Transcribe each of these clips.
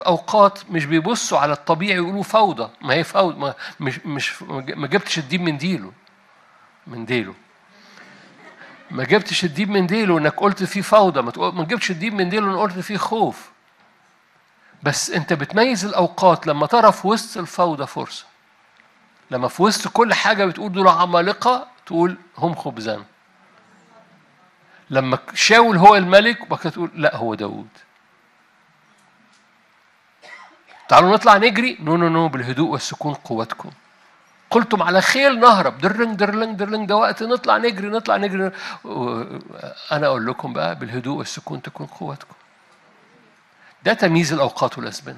اوقات مش بيبصوا على الطبيعي يقولوا فوضى ما هي فوضى ما مش مش ما جبتش الديب من ديله من ديله ما جبتش الديب من ديله انك قلت فيه فوضى ما, تقول ما جبتش الديب من ديله انك قلت فيه خوف بس انت بتميز الاوقات لما ترى في وسط الفوضى فرصه لما في وسط كل حاجه بتقول دول عمالقه تقول هم خبزان لما شاول هو الملك وبعد كده تقول لا هو داوود تعالوا نطلع نجري نو نو نو بالهدوء والسكون قوتكم قلتم على خيل نهرب درلنج درلنج درلنج ده وقت نطلع نجري نطلع نجري انا اقول لكم بقى بالهدوء والسكون تكون قوتكم ده تمييز الاوقات والازمنه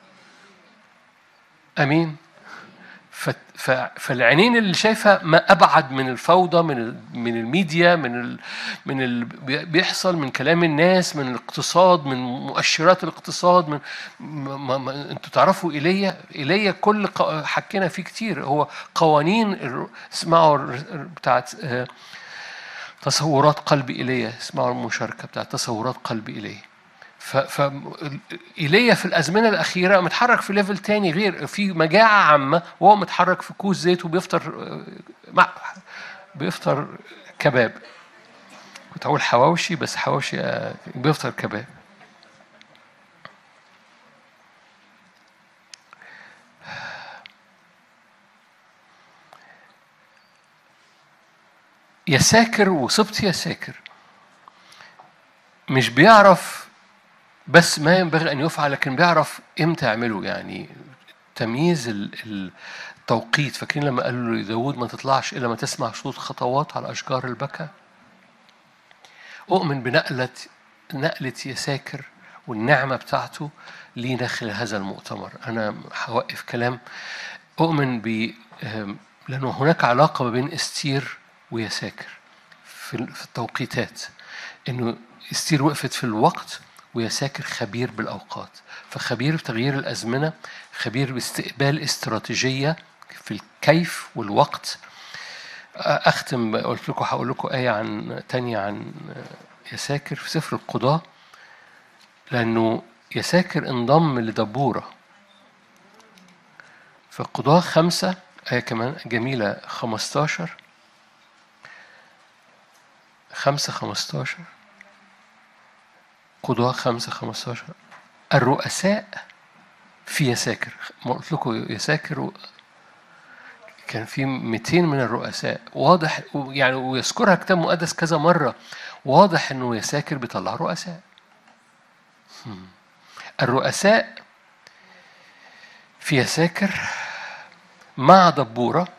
امين فالعينين اللي شايفه ما ابعد من الفوضى من من الميديا من ال من اللي بيحصل من كلام الناس من الاقتصاد من مؤشرات الاقتصاد من ما ما انتوا تعرفوا ايليا ايليا كل حكينا فيه كتير هو قوانين اسمعوا بتاعت تصورات قلب ايليا اسمعوا المشاركه بتاعت تصورات قلب ايليا ف ايليا في الازمنه الاخيره متحرك في ليفل تاني غير في مجاعه عامه وهو متحرك في كوز زيت وبيفطر بيفطر كباب كنت هقول حواوشي بس حواوشي بيفطر كباب يا ساكر وصبت يا ساكر مش بيعرف بس ما ينبغي ان يفعل لكن بيعرف امتى يعمله يعني تمييز التوقيت فاكرين لما قالوا لداود ما تطلعش الا ما تسمع صوت خطوات على اشجار البكا اؤمن بنقله نقله يساكر والنعمه بتاعته لينا خلال هذا المؤتمر انا هوقف كلام اؤمن ب لانه هناك علاقه ما بين استير ويساكر في التوقيتات انه استير وقفت في الوقت ويساكر خبير بالأوقات فخبير في تغيير الأزمنة خبير باستقبال استراتيجية في الكيف والوقت أختم قلت لكم هقول لكم آية عن تانية عن يساكر في سفر القضاء لأنه يساكر انضم لدبورة في القضاء خمسة آية كمان جميلة خمستاشر خمسة خمستاشر قضاء خمسة خمستاشر الرؤساء في يساكر ما قلت لكم يساكر و... كان في 200 من الرؤساء واضح يعني ويذكرها كتاب مقدس كذا مرة واضح انه يساكر بيطلع رؤساء الرؤساء في يساكر مع دبورة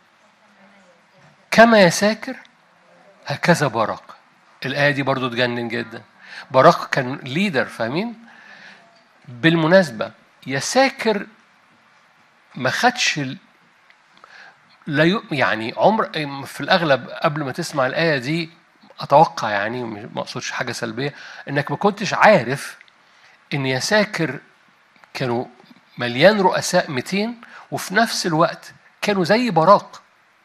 كما يساكر هكذا باراق الآية دي برضو تجنن جدا باراق كان ليدر فاهمين بالمناسبة يساكر ما خدش ال... لا ي... يعني عمر في الأغلب قبل ما تسمع الآية دي أتوقع يعني ما أقصدش حاجة سلبية إنك ما كنتش عارف إن يساكر كانوا مليان رؤساء 200 وفي نفس الوقت كانوا زي براق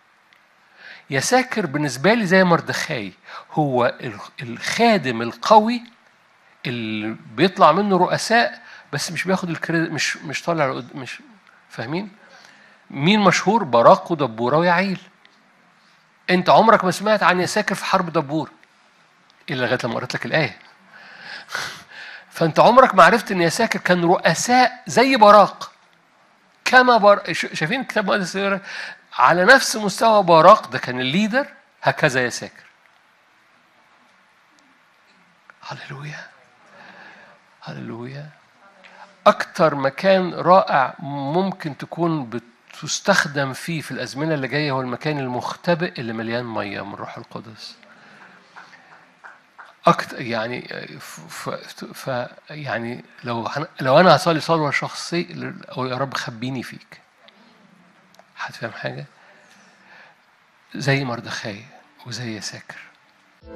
يساكر بالنسبة لي زي مردخاي هو الخادم القوي اللي بيطلع منه رؤساء بس مش بياخد الكريدت مش مش طالع مش فاهمين؟ مين مشهور؟ براق ودبورة ويعيل. أنت عمرك ما سمعت عن يساكر في حرب دبور إلا لغاية لما قريت لك الآية. فأنت عمرك ما عرفت إن يساكر كان رؤساء زي براق. كما بر... شايفين الكتاب المقدس على نفس مستوى باراق ده كان الليدر هكذا يساكر هللويا هللويا أكتر مكان رائع ممكن تكون بتستخدم فيه في الأزمنة اللي جاية هو المكان المختبئ اللي مليان مية من روح القدس أكتر يعني ف, ف يعني لو لو أنا هصلي صلوة شخصية يا رب خبيني فيك هتفهم حاجة؟ زي مردخاي وزي يساكر